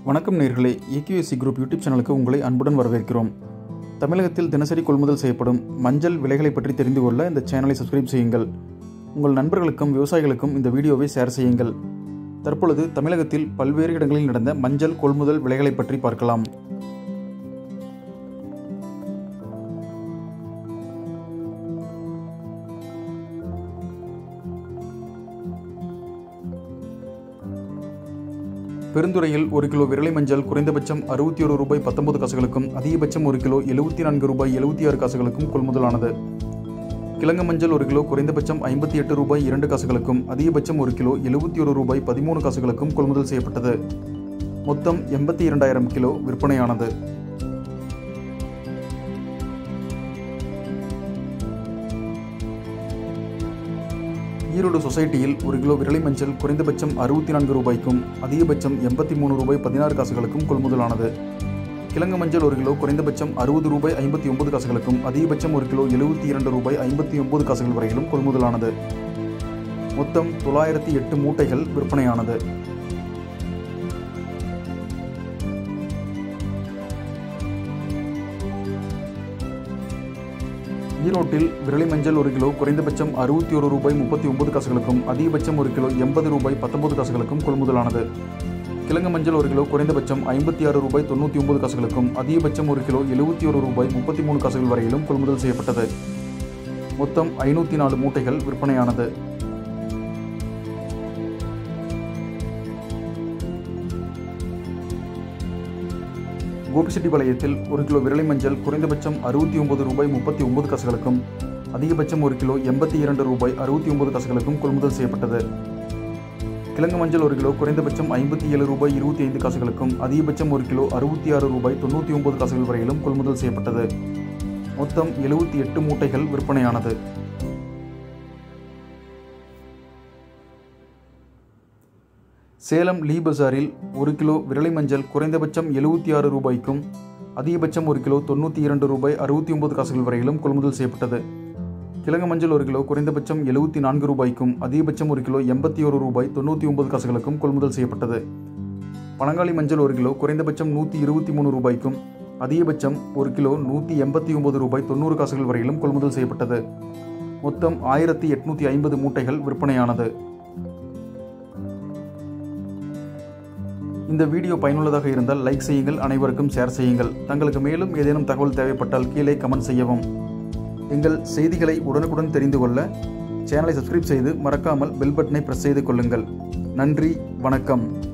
வணக்கம் நேர்களே AQSC group YouTube சேனலுக்கு உங்களை அன்புடன் வரவேற்கிறோம் தமிழகத்தில் தினசரி கொள்முதல் செய்யப்படும் மஞ்சள் விலைகளை பற்றி தெரிந்து கொள்ள இந்த சேனலை சப்ஸ்கிரைப் செய்யுங்கள் உங்கள் நண்பர்களுக்கும் விவசாயிகளுக்கும் இந்த வீடியோவை ஷேர் செய்யுங்கள் தற்பொழுது தமிழகத்தில் பல்வேறு இடங்களில் நடந்த மஞ்சள் கொள்முதல் விலைகளை பற்றி பார்க்கலாம் பெருந்துறையில் ஒரு கிலோ விரலை மஞ்சள் குறைந்தபட்சம் அறுபத்தி ஒரு ரூபாய் பத்தொன்பது காசுகளுக்கும் அதிகபட்சம் ஒரு கிலோ எழுபத்தி நான்கு ரூபாய் எழுபத்தி ஆறு காசுகளுக்கும் கொள்முதலானது கிழங்கு மஞ்சள் ஒரு கிலோ குறைந்தபட்சம் ஐம்பத்தி எட்டு ரூபாய் இரண்டு காசுகளுக்கும் அதிகபட்சம் ஒரு கிலோ எழுபத்தி ஒரு ரூபாய் பதிமூணு காசுகளுக்கும் கொள்முதல் செய்யப்பட்டது மொத்தம் எண்பத்தி இரண்டாயிரம் கிலோ விற்பனையானது ஈரோடு சொசைட்டியில் ஒரு கிலோ விரலை மஞ்சள் குறைந்தபட்சம் அறுபத்தி நான்கு ரூபாய்க்கும் அதிகபட்சம் எண்பத்தி மூணு ரூபாய் பதினாறு காசுகளுக்கும் கொள்முதலானது கிழங்கு மஞ்சள் ஒரு கிலோ குறைந்தபட்சம் அறுபது ரூபாய் ஐம்பத்தி ஒன்பது காசுகளுக்கும் அதிகபட்சம் ஒரு கிலோ எழுபத்தி இரண்டு ரூபாய் ஐம்பத்தி ஒன்பது காசுகள் வரையிலும் கொள்முதலானது மொத்தம் தொள்ளாயிரத்தி எட்டு மூட்டைகள் விற்பனையானது ஈரோட்டில் விரலி மஞ்சள் ஒரு கிலோ குறைந்தபட்சம் அறுபத்தி ஒரு ரூபாய் முப்பத்தி ஒன்பது காசுகளுக்கும் அதிகபட்சம் ஒரு கிலோ எண்பது ரூபாய் பத்தொன்பது காசுகளுக்கும் கொள்முதலானது கிழங்கு மஞ்சள் ஒரு கிலோ குறைந்தபட்சம் ஐம்பத்தி ஆறு ரூபாய் தொண்ணூற்றி ஒன்பது காசுகளுக்கும் அதிகபட்சம் ஒரு கிலோ எழுபத்தி ஒரு ரூபாய் முப்பத்தி மூணு காசுகள் வரையிலும் கொள்முதல் செய்யப்பட்டது மொத்தம் ஐநூற்றி நாலு மூட்டைகள் விற்பனையானது கோபிச்செட்டிப்பாளையத்தில் ஒரு கிலோ விரலை மஞ்சள் குறைந்தபட்சம் அறுபத்தி ஒன்பது ரூபாய் முப்பத்தி ஒன்பது காசுகளுக்கும் அதிகபட்சம் ஒரு கிலோ எண்பத்தி இரண்டு ரூபாய் அறுபத்தி ஒன்பது காசுகளுக்கும் கொள்முதல் செய்யப்பட்டது கிழங்கு மஞ்சள் ஒரு கிலோ குறைந்தபட்சம் ஐம்பத்தி ஏழு ரூபாய் இருபத்தி ஐந்து காசுகளுக்கும் அதிகபட்சம் ஒரு கிலோ அறுபத்தி ஆறு ரூபாய் தொண்ணூற்றி ஒன்பது காசுகள் வரையிலும் கொள்முதல் செய்யப்பட்டது மொத்தம் எழுபத்தி எட்டு மூட்டைகள் விற்பனையானது சேலம் லீ பஜாரில் ஒரு கிலோ விரலை மஞ்சள் குறைந்தபட்சம் எழுபத்தி ஆறு ரூபாய்க்கும் அதிகபட்சம் ஒரு கிலோ தொண்ணூற்றி இரண்டு ரூபாய் அறுபத்தி ஒன்பது காசுகள் வரையிலும் கொள்முதல் செய்யப்பட்டது கிழங்கு மஞ்சள் ஒரு கிலோ குறைந்தபட்சம் எழுபத்தி நான்கு ரூபாய்க்கும் அதிகபட்சம் ஒரு கிலோ எண்பத்தி ஒரு ரூபாய் தொண்ணூற்றி ஒன்பது காசுகளுக்கும் கொள்முதல் செய்யப்பட்டது பனங்காளி மஞ்சள் ஒரு கிலோ குறைந்தபட்சம் நூற்றி இருபத்தி மூணு ரூபாய்க்கும் அதிகபட்சம் ஒரு கிலோ நூற்றி எண்பத்தி ஒன்பது ரூபாய் தொண்ணூறு காசுகள் வரையிலும் கொள்முதல் செய்யப்பட்டது மொத்தம் ஆயிரத்தி எட்நூற்றி ஐம்பது மூட்டைகள் விற்பனையானது இந்த வீடியோ பயனுள்ளதாக இருந்தால் லைக் செய்யுங்கள் அனைவருக்கும் ஷேர் செய்யுங்கள் தங்களுக்கு மேலும் ஏதேனும் தகவல் தேவைப்பட்டால் கீழே கமெண்ட் செய்யவும் எங்கள் செய்திகளை உடனுக்குடன் தெரிந்து கொள்ள சேனலை சப்ஸ்கிரைப் செய்து மறக்காமல் பெல் பட்டனை பிரஸ் செய்து கொள்ளுங்கள் நன்றி வணக்கம்